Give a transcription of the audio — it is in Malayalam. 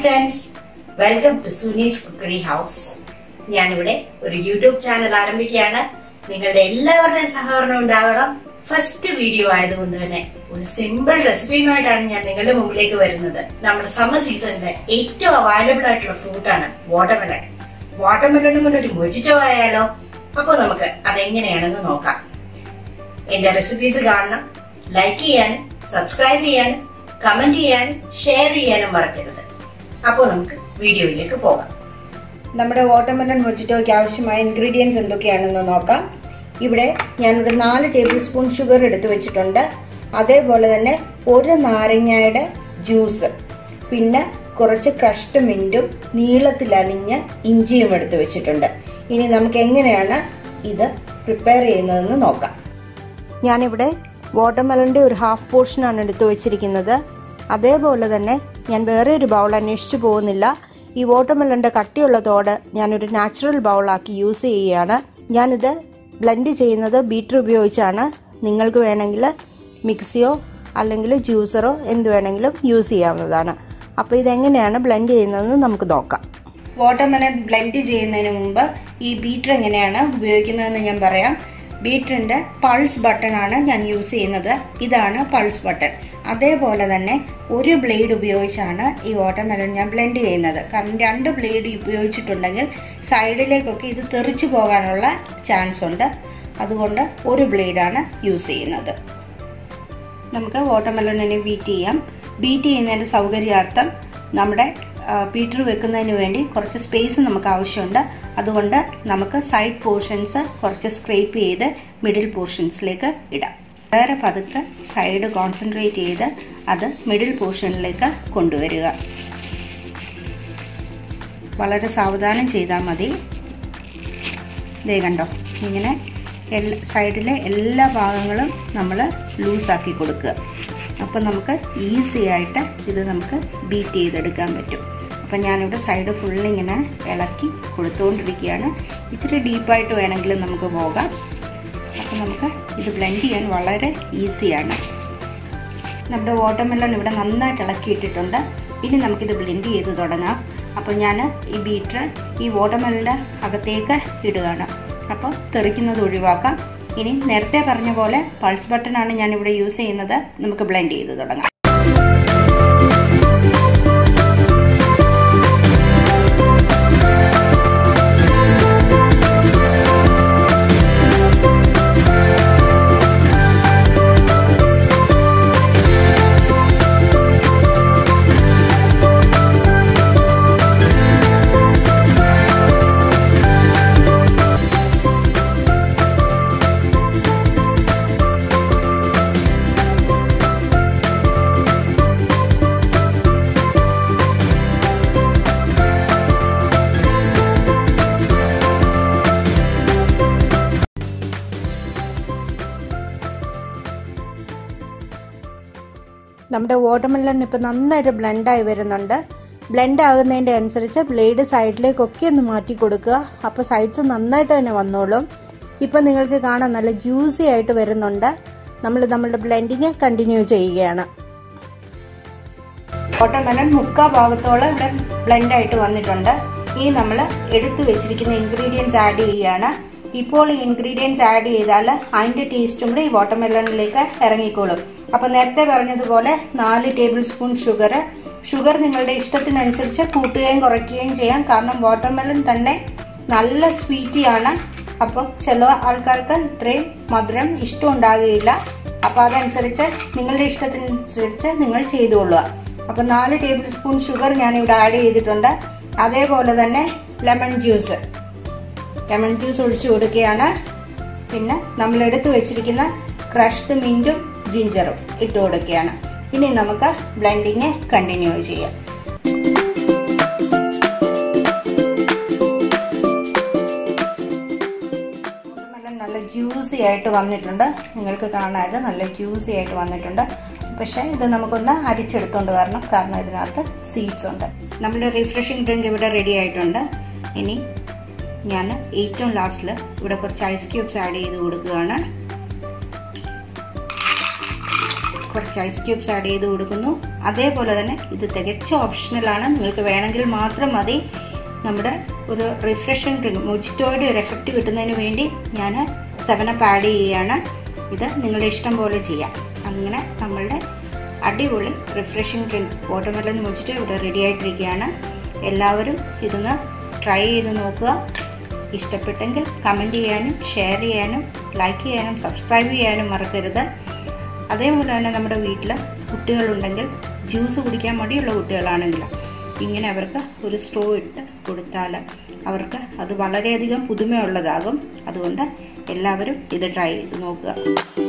friends welcome to Suni's cookery house ഞാനിവിടെ ഒരു യൂട്യൂബ് ചാനൽ ആരംഭിക്കുകയാണ് നിങ്ങളുടെ എല്ലാവരുടെയും സഹകരണം ഉണ്ടാകണം ഫസ്റ്റ് വീഡിയോ ആയതുകൊണ്ട് തന്നെ ഒരു സിമ്പിൾ റെസിപ്പിയുമായിട്ടാണ് ഞാൻ നിങ്ങളുടെ മുമ്പിലേക്ക് വരുന്നത് നമ്മുടെ സമ്മർ സീസണിലെ ഏറ്റവും അവൈലബിൾ ആയിട്ടുള്ള ഫ്രൂട്ടാണ് വാട്ടർമെലൺ വാട്ടർമെലണും കൊണ്ട് ഒരു മൊജിറ്റോ ആയാലോ അപ്പോൾ നമുക്ക് അതെങ്ങനെയാണെന്ന് നോക്കാം എന്റെ റെസിപ്പീസ് കാണണം ലൈക്ക് ചെയ്യാനും സബ്സ്ക്രൈബ് ചെയ്യാനും കമന്റ് ചെയ്യാനും ഷെയർ ചെയ്യാനും മറക്കരുത് അപ്പോൾ നമുക്ക് വീഡിയോയിലേക്ക് പോകാം നമ്മുടെ വാട്ടർമെലൺ മൊജിറ്റോയ്ക്ക് ആവശ്യമായ ഇൻഗ്രീഡിയൻസ് എന്തൊക്കെയാണെന്ന് നോക്കാം ഇവിടെ ഞാനൊരു നാല് ടേബിൾ സ്പൂൺ ഷുഗർ എടുത്തു വെച്ചിട്ടുണ്ട് അതേപോലെ തന്നെ ഒരു നാരങ്ങയുടെ ജ്യൂസ് പിന്നെ കുറച്ച് ക്രഷ്ഡ് മിൻറ്റും നീളത്തിൽ അലിഞ്ഞ ഇഞ്ചിയും എടുത്തു വെച്ചിട്ടുണ്ട് ഇനി നമുക്ക് എങ്ങനെയാണ് ഇത് പ്രിപ്പയർ ചെയ്യുന്നതെന്ന് നോക്കാം ഞാനിവിടെ വാട്ടർമെലൻ്റെ ഒരു ഹാഫ് പോർഷനാണ് എടുത്തു വെച്ചിരിക്കുന്നത് അതേപോലെ തന്നെ ഞാൻ വേറെ ഒരു ബൗൾ അന്വേഷിച്ചു പോകുന്നില്ല ഈ വാട്ടർമെലൻ്റെ കട്ടിയുള്ള തോട് ഞാനൊരു നാച്ചുറൽ ബൗളാക്കി യൂസ് ചെയ്യുകയാണ് ഞാനിത് ബ്ലെൻഡ് ചെയ്യുന്നത് ബീറ്റർ ഉപയോഗിച്ചാണ് നിങ്ങൾക്ക് വേണമെങ്കിൽ മിക്സിയോ അല്ലെങ്കിൽ ജ്യൂസറോ എന്ത് വേണമെങ്കിലും യൂസ് ചെയ്യാവുന്നതാണ് അപ്പോൾ ഇതെങ്ങനെയാണ് ബ്ലെൻഡ് ചെയ്യുന്നതെന്ന് നമുക്ക് നോക്കാം വാട്ടർമെലൻ ബ്ലെൻഡ് ചെയ്യുന്നതിന് മുമ്പ് ഈ ബീറ്റർ എങ്ങനെയാണ് ഉപയോഗിക്കുന്നതെന്ന് ഞാൻ പറയാം ബീറ്ററിൻ്റെ പൾസ് ബട്ടൺ ആണ് ഞാൻ യൂസ് ചെയ്യുന്നത് ഇതാണ് പൾസ് ബട്ടൺ അതേപോലെ തന്നെ ഒരു ബ്ലേഡ് ഉപയോഗിച്ചാണ് ഈ വാട്ടർമെലൺ ഞാൻ ബ്ലെൻഡ് ചെയ്യുന്നത് കാരണം രണ്ട് ബ്ലേഡ് ഉപയോഗിച്ചിട്ടുണ്ടെങ്കിൽ സൈഡിലേക്കൊക്കെ ഇത് തെറിച്ചു പോകാനുള്ള ചാൻസ് ഉണ്ട് അതുകൊണ്ട് ഒരു ബ്ലേഡാണ് യൂസ് ചെയ്യുന്നത് നമുക്ക് വാട്ടർമെലണിനെ ബീറ്റ് ചെയ്യാം ബീറ്റ് ചെയ്യുന്നതിൻ്റെ സൗകര്യാർത്ഥം നമ്മുടെ ബീറ്റർ വെക്കുന്നതിന് വേണ്ടി കുറച്ച് സ്പേസ് നമുക്ക് ആവശ്യമുണ്ട് അതുകൊണ്ട് നമുക്ക് സൈഡ് പോർഷൻസ് കുറച്ച് സ്ക്രേപ്പ് ചെയ്ത് മിഡിൽ പോർഷൻസിലേക്ക് ഇടാം വേറെ പതുക്കെ സൈഡ് കോൺസെൻട്രേറ്റ് ചെയ്ത് അത് മിഡിൽ പോർഷനിലേക്ക് കൊണ്ടുവരിക വളരെ സാവധാനം ചെയ്താൽ മതി ഇതേ കണ്ടോ ഇങ്ങനെ എല്ലാ സൈഡിലെ എല്ലാ ഭാഗങ്ങളും നമ്മൾ ലൂസാക്കി കൊടുക്കുക അപ്പോൾ നമുക്ക് ഈസി ആയിട്ട് ഇത് നമുക്ക് ബീറ്റ് ചെയ്തെടുക്കാൻ പറ്റും അപ്പം ഞാനിവിടെ സൈഡ് ഫുള്ള് ഇങ്ങനെ ഇളക്കി കൊടുത്തുകൊണ്ടിരിക്കുകയാണ് ഇച്ചിരി ഡീപ്പായിട്ട് വേണമെങ്കിലും നമുക്ക് പോകാം അപ്പോൾ നമുക്ക് ഇത് ബ്ലെൻഡ് ചെയ്യാൻ വളരെ ഈസിയാണ് നമ്മുടെ വാട്ടർമെലൺ ഇവിടെ നന്നായിട്ട് ഇളക്കിയിട്ടിട്ടുണ്ട് ഇനി നമുക്കിത് ബ്ലെൻഡ് ചെയ്ത് തുടങ്ങാം അപ്പോൾ ഞാൻ ഈ ബീറ്റർ ഈ വാട്ടർമെലൻ്റെ അകത്തേക്ക് ഇടുകയാണ് അപ്പോൾ തെറിക്കുന്നത് ഒഴിവാക്കാം ഇനി നേരത്തെ പറഞ്ഞ പോലെ പൾസ് ബട്ടണാണ് ഞാനിവിടെ യൂസ് ചെയ്യുന്നത് നമുക്ക് ബ്ലെൻഡ് ചെയ്ത് തുടങ്ങാം നമ്മുടെ വാട്ടർമെലൺ ഇപ്പോൾ നന്നായിട്ട് ബ്ലെൻഡായി വരുന്നുണ്ട് ബ്ലെൻഡ് ആകുന്നതിൻ്റെ അനുസരിച്ച് ബ്ലേഡ് സൈഡിലേക്കൊക്കെ ഒന്ന് മാറ്റി കൊടുക്കുക അപ്പോൾ സൈഡ്സ് നന്നായിട്ട് തന്നെ വന്നോളും ഇപ്പം നിങ്ങൾക്ക് കാണാൻ നല്ല ജ്യൂസി ആയിട്ട് വരുന്നുണ്ട് നമ്മൾ നമ്മളുടെ ബ്ലെൻഡിങ് കണ്ടിന്യൂ ചെയ്യുകയാണ് വാട്ടർമെലൺ മുക്കാ ഭാഗത്തോളം ഇവിടെ ബ്ലെൻഡ് ആയിട്ട് വന്നിട്ടുണ്ട് ഇനി നമ്മൾ എടുത്തു വെച്ചിരിക്കുന്ന ഇൻഗ്രീഡിയൻസ് ആഡ് ചെയ്യുകയാണ് ഇപ്പോൾ ഈ ഇൻഗ്രീഡിയൻസ് ആഡ് ചെയ്താൽ അതിൻ്റെ ടേസ്റ്റും കൂടെ ഈ വാട്ടർമെലണിലേക്ക് ഇറങ്ങിക്കോളും അപ്പോൾ നേരത്തെ പറഞ്ഞതുപോലെ നാല് ടേബിൾ സ്പൂൺ ഷുഗർ ഷുഗർ നിങ്ങളുടെ ഇഷ്ടത്തിനനുസരിച്ച് കൂട്ടുകയും കുറയ്ക്കുകയും ചെയ്യാം കാരണം വാട്ടർമെലൺ തന്നെ നല്ല സ്വീറ്റിയാണ് അപ്പോൾ ചില ആൾക്കാർക്ക് ഇത്രയും മധുരം ഇഷ്ടം ഉണ്ടാകുകയില്ല അപ്പോൾ അതനുസരിച്ച് നിങ്ങളുടെ ഇഷ്ടത്തിനനുസരിച്ച് നിങ്ങൾ ചെയ്തുകൊള്ളുക അപ്പോൾ നാല് ടേബിൾ സ്പൂൺ ഷുഗർ ഞാൻ ഇവിടെ ആഡ് ചെയ്തിട്ടുണ്ട് അതേപോലെ തന്നെ ലെമൺ ജ്യൂസ് ലെമൺ ജ്യൂസ് ഒഴിച്ചു കൊടുക്കുകയാണ് പിന്നെ നമ്മൾ എടുത്തു വെച്ചിരിക്കുന്ന ക്രഷ്ഡ് മിൻറ്റും ജിഞ്ചറും ഇട്ട് കൊടുക്കുകയാണ് ഇനി നമുക്ക് ബ്ലെൻഡിങ് കണ്ടിന്യൂ ചെയ്യാം നല്ല ജ്യൂസി ആയിട്ട് വന്നിട്ടുണ്ട് നിങ്ങൾക്ക് കാണാതെ നല്ല ജ്യൂസി ആയിട്ട് വന്നിട്ടുണ്ട് പക്ഷേ ഇത് നമുക്കൊന്ന് അരിച്ചെടുത്തുകൊണ്ട് വരണം കാരണം ഇതിനകത്ത് സീഡ്സ് ഉണ്ട് നമ്മുടെ റിഫ്രഷിംഗ് ഡ്രിങ്ക് ഇവിടെ റെഡി ആയിട്ടുണ്ട് ഇനി ഞാൻ ഏറ്റവും ലാസ്റ്റിൽ ഇവിടെ കുറച്ച് ഐസ് ക്യൂബ്സ് ആഡ് ചെയ്ത് കൊടുക്കുകയാണ് കുറച്ച് ഐസ് ക്യൂബ്സ് ആഡ് ചെയ്ത് കൊടുക്കുന്നു അതേപോലെ തന്നെ ഇത് തികച്ച ഓപ്ഷണലാണ് നിങ്ങൾക്ക് വേണമെങ്കിൽ മാത്രം മതി നമ്മുടെ ഒരു റിഫ്രഷിംഗ് ഡ്രിങ്ക് മൊജിറ്റോയുടെ ഒരു എഫക്റ്റ് കിട്ടുന്നതിന് വേണ്ടി ഞാൻ സെവനപ്പ് ആഡ് ചെയ്യുകയാണ് ഇത് നിങ്ങളുടെ ഇഷ്ടം പോലെ ചെയ്യാം അങ്ങനെ നമ്മളുടെ അടിപൊളി റിഫ്രഷിംഗ് ഡ്രിങ്ക് വാട്ടർമെലൺ മൊജിറ്റോ ഇവിടെ റെഡി ആയിട്ടിരിക്കുകയാണ് എല്ലാവരും ഇതൊന്ന് ട്രൈ ചെയ്ത് നോക്കുക ഇഷ്ടപ്പെട്ടെങ്കിൽ കമൻറ്റ് ചെയ്യാനും ഷെയർ ചെയ്യാനും ലൈക്ക് ചെയ്യാനും സബ്സ്ക്രൈബ് ചെയ്യാനും മറക്കരുത് അതേപോലെ തന്നെ നമ്മുടെ വീട്ടിൽ കുട്ടികളുണ്ടെങ്കിൽ ജ്യൂസ് കുടിക്കാൻ മടിയുള്ള കുട്ടികളാണെങ്കിൽ ഇങ്ങനെ അവർക്ക് ഒരു സ്ട്രോ ഇട്ട് കൊടുത്താൽ അവർക്ക് അത് വളരെയധികം പുതുമയുള്ളതാകും അതുകൊണ്ട് എല്ലാവരും ഇത് ട്രൈ ചെയ്ത് നോക്കുക